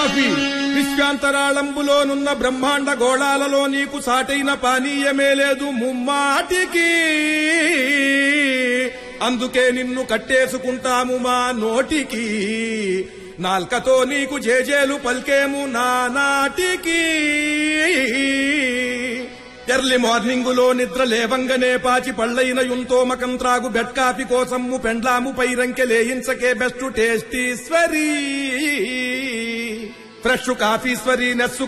coffee విశ్వాంతరాళంబులోనున్న బ్రహ్మాండ గోళాలలో నీకు సాటైన పానీయమే లేదు ముమ్మాటికి అందుకే నిన్ను కట్టేసుకుంటాము మా నోటికి నాల్కతో నీకు జేజేలు పల్కేము నానాటికి ఎర్లీ మార్నింగులో నిద్ర లేవంగనే పాచి పళ్ళైన యుంతో మకం త్రాగు బెడ్ కాఫీ కోసము పెండ్లాము పైరంకె లేయించకే బెస్ట్ టేస్టీశ్వరీ ఫ్రెష్ కాఫీశ్వరీ నెస్సు